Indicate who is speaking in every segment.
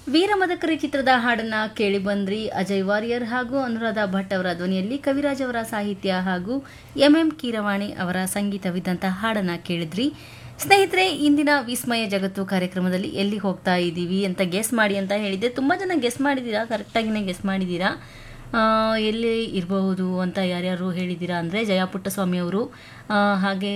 Speaker 1: ವೀರಮದಕರಿ ಚಿತ್ರದ ಹಾಡನ್ನ ಕೇಳಿ ಬಂದ್ರಿ ಅಜಯ್ ವಾರಿಯರ್ ಹಾಗೂ ಅನುರಾಧ ಭಟ್ ಅವರ ಧ್ವನಿಯಲ್ಲಿ ಕವಿರಾಜ್ ಅವರ ಸಾಹಿತ್ಯ ಹಾಗೂ ಎಂ ಎಂ ಕೀರವಾಣಿ ಅವರ ಸಂಗೀತವಿದ್ದಂತಹ ಹಾಡನ್ನ ಕೇಳಿದ್ರಿ ಸ್ನೇಹಿತರೆ ಇಂದಿನ ವಿಸ್ಮಯ ಜಗತ್ತು ಕಾರ್ಯಕ್ರಮದಲ್ಲಿ ಎಲ್ಲಿ ಹೋಗ್ತಾ ಇದ್ದೀವಿ ಅಂತ ಗೆಸ್ ಮಾಡಿ ಅಂತ ಹೇಳಿದ್ದೆ ತುಂಬ ಜನ ಗೆಸ್ ಮಾಡಿದ್ದೀರಾ ಕರೆಕ್ಟಾಗಿನೇ ಗೆಸ್ ಮಾಡಿದ್ದೀರಾ ಆ, ಎಲ್ಲಿ ಇರಬಹುದು ಅಂತ ಯಾರ್ಯಾರು ಹೇಳಿದ್ದೀರಾ ಅಂದರೆ ಜಯ ಪುಟ್ಟಸ್ವಾಮಿ ಅವರು ಆ, ಹಾಗೆ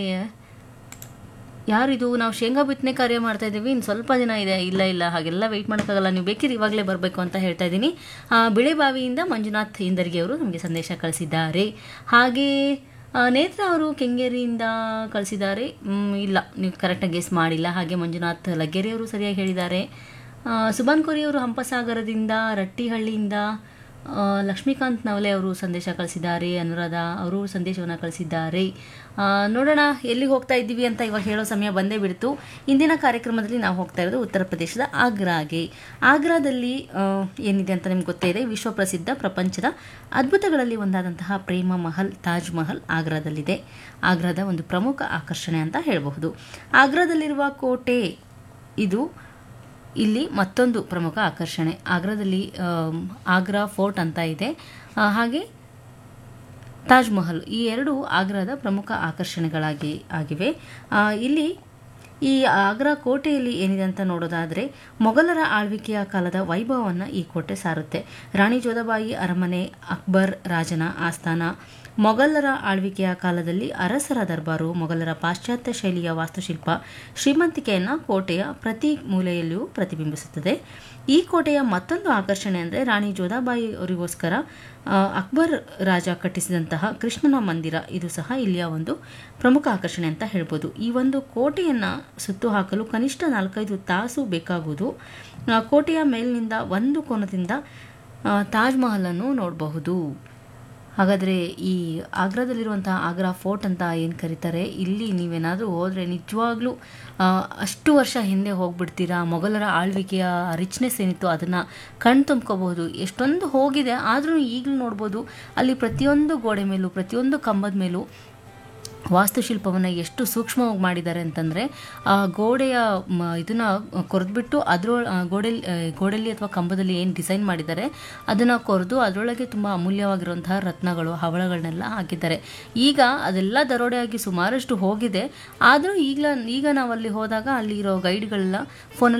Speaker 1: ಯಾರಿದು ನಾವು ಶೇಂಗಾ ಬಿತ್ತನೆ ಕಾರ್ಯ ಮಾಡ್ತಾ ಇದ್ದೀವಿ ಇನ್ನು ಸ್ವಲ್ಪ ದಿನ ಇದೆ ಇಲ್ಲ ಇಲ್ಲ ಹಾಗೆಲ್ಲ ವೆಯ್ಟ್ ಮಾಡೋಕ್ಕಾಗಲ್ಲ ನೀವು ಬೇಕಿದ್ರೆ ಇವಾಗಲೇ ಬರಬೇಕು ಅಂತ ಹೇಳ್ತಾ ಇದ್ದೀನಿ ಆ, ಬಿಳೆಬಾವಿಯಿಂದ ಮಂಜುನಾಥ್ ಇಂದರ್ಗಿ ಅವರು ನಮಗೆ ಸಂದೇಶ ಕಳಿಸಿದ್ದಾರೆ ಹಾಗೆ ಆ, ನೇತ್ರ ಅವರು ಕೆಂಗೇರಿಯಿಂದ ಕಳಿಸಿದ್ದಾರೆ ಮ್, ಇಲ್ಲ ನೀವು ಕರೆಕ್ಟಾಗಿ ಗೆಸ್ ಮಾಡಿಲ್ಲ ಹಾಗೆ ಮಂಜುನಾಥ್ ಲಗ್ಗೆರೆ ಅವರು ಸರಿಯಾಗಿ ಹೇಳಿದ್ದಾರೆ ಆ, ಸುಬಾನ್ ಕೋರಿ ಅವರು ಹಂಪಸಾಗರದಿಂದ ರಟ್ಟಿಹಳ್ಳಿಯಿಂದ ಆ, ಲಕ್ಷ್ಮೀಕಾಂತ್ ನವಲೆ ಅವರು ಸಂದೇಶ ಕಳಿಸಿದ್ದಾರೆ ಅನುರಾಧ ಅವರು ಸಂದೇಶವನ್ನು ಕಳಿಸಿದ್ದಾರೆ ಆ, ನೋಡೋಣ ಎಲ್ಲಿಗೆ ಹೋಗ್ತಾ ಇದ್ದೀವಿ ಅಂತ ಇವಾಗ ಹೇಳೋ ಸಮಯ ಬಂದೇ ಬಿಡ್ತು ಇಂದಿನ ಕಾರ್ಯಕ್ರಮದಲ್ಲಿ ನಾವು ಹೋಗ್ತಾ ಇರೋದು ಉತ್ತರ ಪ್ರದೇಶದ ಆಗ್ರಾಗೆ ಆಗ್ರಾದಲ್ಲಿ ಆ, ಏನಿದೆ ಅಂತ ನಿಮ್ಗೆ ಗೊತ್ತೇ ಇದೆ ವಿಶ್ವ ಪ್ರಸಿದ್ಧ ಪ್ರಪಂಚದ ಅದ್ಭುತಗಳಲ್ಲಿ ಒಂದಾದಂತಹ ಪ್ರೇಮ ಮಹಲ್ ತಾಜ್ ಮಹಲ್ ಆಗ್ರಾದಲ್ಲಿದೆ ಆಗ್ರಾದ ಒಂದು ಪ್ರಮುಖ ಆಕರ್ಷಣೆ ಅಂತ ಹೇಳಬಹುದು ಆಗ್ರಾದಲ್ಲಿರುವ ಕೋಟೆ ಇದು ಇಲ್ಲಿ ಮತ್ತೊಂದು ಪ್ರಮುಖ ಆಕರ್ಷಣೆ ಆಗ್ರಾದಲ್ಲಿ ಆಮ್, ಆಗ್ರಾ ಫೋರ್ಟ್ ಅಂತ ಇದೆ ಆ, ಹಾಗೆ ತಾಜ್ ಮಹಲ್ ಈ ಎರಡು ಆಗ್ರಾದ ಪ್ರಮುಖ ಆಕರ್ಷಣೆಗಳಾಗಿ ಆಗಿವೆ ಆ, ಇಲ್ಲಿ ಈ ಆಗ್ರಾ ಕೋಟೆಯಲ್ಲಿ ಏನಿದೆ ಅಂತ ನೋಡೋದಾದರೆ ಮೊಘಲರ ಆಳ್ವಿಕೆಯ ಕಾಲದ ವೈಭವವನ್ನು ಈ ಕೋಟೆ ಸಾರುತ್ತೆ ರಾಣಿ ಜೋಧಾಬಾಯಿ ಅರಮನೆ ಅಕ್ಬರ್ ರಾಜನ ಆಸ್ಥಾನ ಮೊಘಲರ ಆಳ್ವಿಕೆಯ ಕಾಲದಲ್ಲಿ ಅರಸರ ದರ್ಬಾರು ಮೊಘಲರ ಪಾಶ್ಚಾತ್ಯ ಶೈಲಿಯ ವಾಸ್ತುಶಿಲ್ಪ ಶ್ರೀಮಂತಿಕೆಯನ್ನು ಕೋಟೆಯ ಪ್ರತಿ ಮೂಲೆಯಲ್ಲಿಯೂ ಪ್ರತಿಬಿಂಬಿಸುತ್ತದೆ ಈ ಕೋಟೆಯ ಮತ್ತೊಂದು ಆಕರ್ಷಣೆ ಅಂದರೆ ರಾಣಿ ಜೋಧಾಬಾಯಿ ಅವರಿಗೋಸ್ಕರ ಆ, ಅಕ್ಬರ್ ರಾಜ ಕಟ್ಟಿಸಿದಂತಹ ಕೃಷ್ಣನ ಮಂದಿರ ಇದು ಸಹ ಇಲ್ಲಿಯ ಒಂದು ಪ್ರಮುಖ ಆಕರ್ಷಣೆ ಅಂತ ಹೇಳ್ಬೋದು ಈ ಒಂದು ಕೋಟೆಯನ್ನು ಸುತ್ತು ಹಾಕಲು ಕನಿಷ್ಠ ನಾಲ್ಕೈದು ತಾಸು ಬೇಕಾಗುವುದು ಆ, ಕೋಟೆಯ ಮೇಲಿನಿಂದ ಒಂದು ಕೋನದಿಂದ ಆ, ತಾಜ್ ಮಹಲನ್ನು ನೋಡಬಹುದು ಹಾಗಾದರೆ ಈ ಆಗ್ರಾದಲ್ಲಿರುವಂತಹ ಆಗ್ರಾ ಫೋರ್ಟ್ ಅಂತ ಏನು ಕರೀತಾರೆ ಇಲ್ಲಿ ನೀವೇನಾದರೂ ಹೋದರೆ ನಿಜವಾಗ್ಲೂ ಆ, ಅಷ್ಟು ವರ್ಷ ಹಿಂದೆ ಹೋಗ್ಬಿಡ್ತೀರಾ ಮೊಘಲರ ಆಳ್ವಿಕೆಯ ರಿಚ್ನೆಸ್ ಏನಿತ್ತು ಅದನ್ನು ಕಣ್ ತುಂಬ್ಕೋಬಹುದು ಎಷ್ಟೊಂದು ಹೋಗಿದೆ ಆದರೂ ಈಗಲೂ ನೋಡ್ಬೋದು ಅಲ್ಲಿ ಪ್ರತಿಯೊಂದು ಗೋಡೆ ಮೇಲೂ ಪ್ರತಿಯೊಂದು ಕಂಬದ ಮೇಲೂ ವಾಸ್ತುಶಿಲ್ಪವನ್ನು ಎಷ್ಟು ಸೂಕ್ಷ್ಮವಾಗಿ ಮಾಡಿದ್ದಾರೆ ಅಂತಂದರೆ ಆ ಗೋಡೆಯ ಮ ಇದನ್ನು ಕೊರೆದ್ಬಿಟ್ಟು ಅದರ ಗೋಡೆಯಲ್ಲಿ ಗೋಡೆಯಲ್ಲಿ ಅಥವಾ ಕಂಬದಲ್ಲಿ ಏನು ಡಿಸೈನ್ ಮಾಡಿದ್ದಾರೆ ಅದನ್ನು ಕೊರೆದು ಅದರೊಳಗೆ ತುಂಬ ಅಮೂಲ್ಯವಾಗಿರುವಂತಹ ರತ್ನಗಳು ಹವಳಗಳನ್ನೆಲ್ಲ ಹಾಕಿದ್ದಾರೆ ಈಗ ಅದೆಲ್ಲ ದರೋಡೆಯಾಗಿ ಸುಮಾರಷ್ಟು ಹೋಗಿದೆ ಆದರೂ ಈಗಲ ಈಗ ನಾವು ಅಲ್ಲಿ ಹೋದಾಗ ಅಲ್ಲಿರೋ ಗೈಡ್ಗಳೆಲ್ಲ ಫೋನಲ್ಲಿ